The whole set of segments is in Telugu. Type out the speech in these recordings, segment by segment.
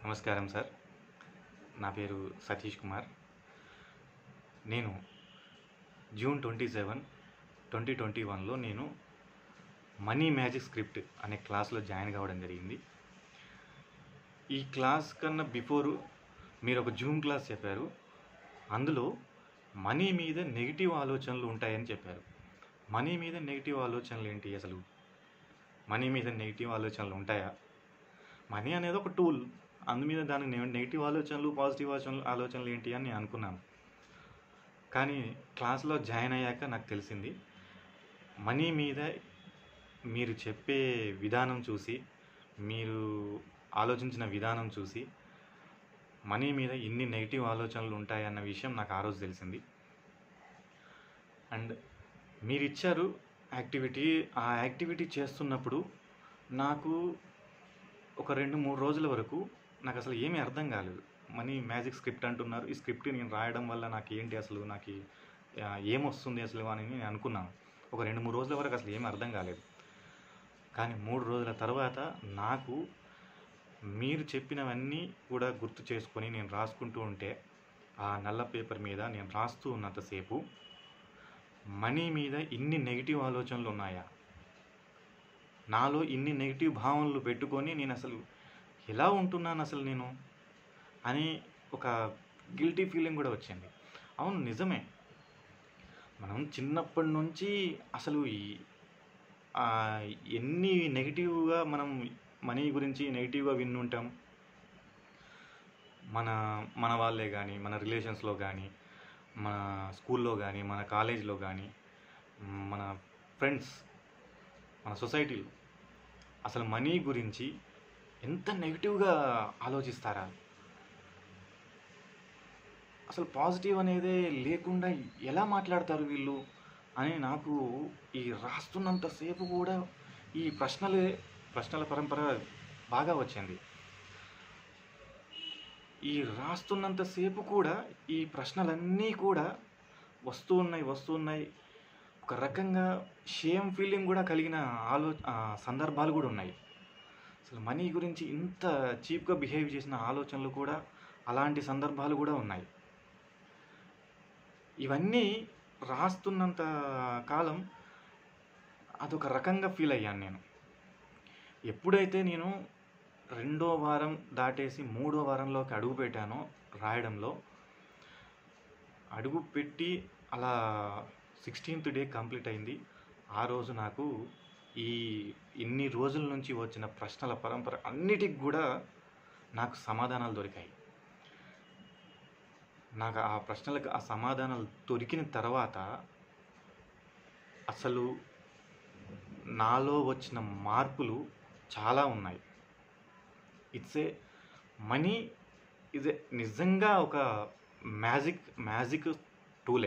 నమస్కారం సార్ నా పేరు సతీష్ కుమార్ నేను June twenty seven twenty twenty వన్లో నేను మనీ మ్యాజిక్ స్క్రిప్ట్ అనే క్లాస్లో జాయిన్ కావడం జరిగింది ఈ క్లాస్ కన్నా బిఫోర్ మీరు ఒక జూమ్ క్లాస్ చెప్పారు అందులో మనీ మీద నెగిటివ్ ఆలోచనలు ఉంటాయని చెప్పారు మనీ మీద నెగిటివ్ ఆలోచనలు ఏంటి అసలు మనీ మీద నెగిటివ్ ఆలోచనలు ఉంటాయా మనీ అనేది ఒక టూల్ అందు మీద దానికి నె- నెగిటివ్ ఆలోచనలు పాజిటివ్ ఆలోచనలు ఆలోచనలు ఏంటి అని నేను అనుకున్నాను కానీ క్లాస్లో జాయిన్ అయ్యాక నాకు తెలిసింది మనీ మీద మీరు చెప్పే విధానం చూసి మీరు ఆలోచించిన విధానం చూసి మనీ మీద ఇన్ని నెగిటివ్ ఆలోచనలు ఉంటాయన్న విషయం నాకు ఆ రోజు తెలిసింది అండ్ మీరు ఇచ్చారు యాక్టివిటీ ఆ యాక్టివిటీ చేస్తున్నప్పుడు నాకు ఒక రెండు మూడు రోజుల వరకు నాకు అసలు ఏమీ అర్థం కాలేదు మనీ మ్యాజిక్ స్క్రిప్ట్ అంటున్నారు ఈ స్క్రిప్ట్ నేను రాయడం వల్ల నాకు ఏంటి అసలు నాకు ఆ, ఏమొస్తుంది అసలు అని నేను అనుకున్నాను ఒక రెండు మూడు రోజుల వరకు అసలు ఏమీ అర్థం కాలేదు కానీ మూడు రోజుల తర్వాత నాకు మీరు చెప్పినవన్నీ కూడా గుర్తు చేసుకొని నేను రాసుకుంటూ ఉంటే ఆ నల్ల పేపర్ మీద నేను రాస్తూ ఉన్నంతసేపు మనీ మీద ఇన్ని నెగిటివ్ ఆలోచనలు ఉన్నాయా నాలో ఇన్ని నెగిటివ్ భావనలు పెట్టుకొని నేను అసలు ఎలా ఉంటున్నాను అసలు నేను అని ఒక గిల్టీ ఫీలింగ్ కూడా వచ్చింది అవును నిజమే మనం చిన్నప్పటి నుంచి అసలు ఈ- ఆ, ఎన్ని నెగిటివ్గా మనం మనీ గురించి నెగిటివ్గా విన్నుంటాం మన మన వాళ్ళే కానీ మన రిలేషన్స్లో కానీ మన స్కూల్లో కానీ మన కాలేజీలో కానీ మన ఫ్రెండ్స్ మన సొసైటీలో అసలు మనీ గురించి ఎంత నెగిటివ్గా ఆలోచిస్తారా అసలు పాజిటివ్ అనేదే లేకుండా ఎలా మాట్లాడతారు వీళ్ళు అని నాకు ఈ రాస్తున్నంతసేపు కూడా ఈ ప్రశ్నలే ప్రశ్నల పరంపర బాగా వచ్చింది ఈ రాస్తున్నంతసేపు కూడా ఈ ప్రశ్నలన్నీ కూడా వస్తూ ఉన్నాయి వస్తూ ఉన్నాయి ఒక రకంగా షేమ్ ఫీలింగ్ కూడా కలిగిన ఆలో ఆ, సందర్భాలు కూడా ఉన్నాయి అసలు మనీ గురించి ఇంత చీప్గా బిహేవ్ చేసిన ఆలోచనలు కూడా అలాంటి సందర్భాలు కూడా ఉన్నాయి ఇవన్నీ రాస్తున్నంత కాలం అదొక రకంగా ఫీల్ అయ్యాను నేను ఎప్పుడైతే నేను రెండో వారం దాటేసి మూడో వారంలోకి అడుగు పెట్టానో రాయడంలో అడుగు పెట్టి అలా సిక్స్టీన్త్ డే కంప్లీట్ అయింది ఆ రోజు నాకు ఈ ఇన్ని రోజుల నుంచి వచ్చిన ప్రశ్నల పరంపర అన్నిటికి కూడా నాకు సమాధానాలు దొరికాయి నాకు ఆ ప్రశ్నలకు ఆ సమాధానాలు దొరికిన తర్వాత అసలు నాలో వచ్చిన మార్పులు చాలా ఉన్నాయి it's a money is a నిజంగా ఒక మ్యాజిక్ మ్యాజిక్ టూలే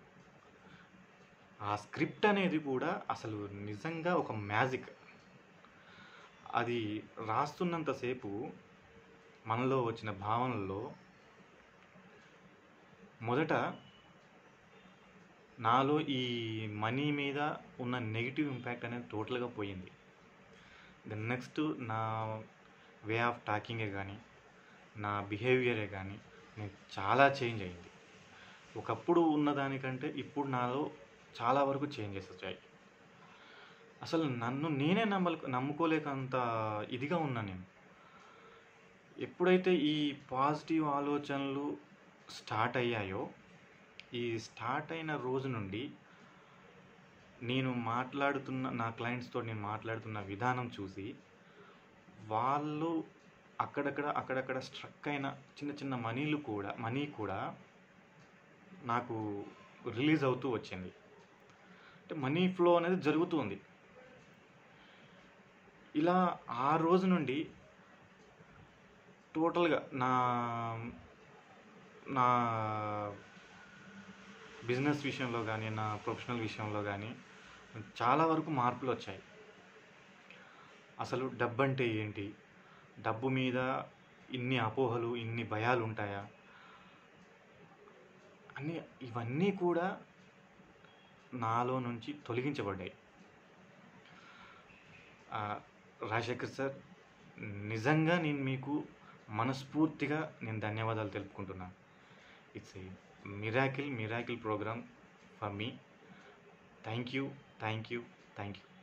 ఆ స్క్రిప్ట్ అనేది కూడా అసలు నిజంగా ఒక మ్యాజిక్ అది రాస్తున్నంతసేపు మనలో వచ్చిన భావనల్లో మొదట నాలో ఈ మనీ మీద ఉన్న నెగిటివ్ ఇంపాక్ట్ అనేది టోటల్గా పోయింది దెన్ నెక్స్ట్ నా వే ఆఫ్ టాకింగే కానీ నా బిహేవియరే కానీ నేను చాలా చేంజ్ అయింది ఒకప్పుడు ఉన్నదానికంటే ఇప్పుడు నాలో చాలా వరకు చేంజెస్ వచ్చాయి అసలు నన్ను నేనే నమ్మల నమ్ముకోలేకంత ఇదిగా ఉన్నా నేను ఎప్పుడైతే ఈ పాజిటివ్ ఆలోచనలు స్టార్ట్ అయ్యాయో ఈ స్టార్ట్ అయిన రోజు నుండి నేను మాట్లాడుతున్న నా క్లయింట్స్తో నేను మాట్లాడుతున్న విధానం చూసి వాళ్ళు అక్కడక్కడ అక్కడక్కడ స్ట్రక్ అయిన చిన్న చిన్న మనీలు కూడా మనీ కూడా నాకు రిలీజ్ అవుతూ వచ్చింది అంటే మనీ ఫ్లో అనేది జరుగుతుంది ఇలా ఆ రోజు నుండి టోటల్గా నా నా బిజినెస్ విషయంలో కానీ నా ప్రొఫెషనల్ విషయంలో కానీ చాలా వరకు మార్పులు వచ్చాయి అసలు డబ్బు అంటే ఏంటి డబ్బు మీద ఇన్ని అపోహలు ఇన్ని భయాలు ఉంటాయా అన్ని ఇవన్నీ కూడా నాలో నుంచి తొలగించబడ్డాయి ఆ, రాజశేఖర్ సార్ నిజంగా నేను మీకు మనస్ఫూర్తిగా నేను ధన్యవాదాలు తెలుపుకుంటున్నాను it's a miracle miracle programme for me thank you thank you thank you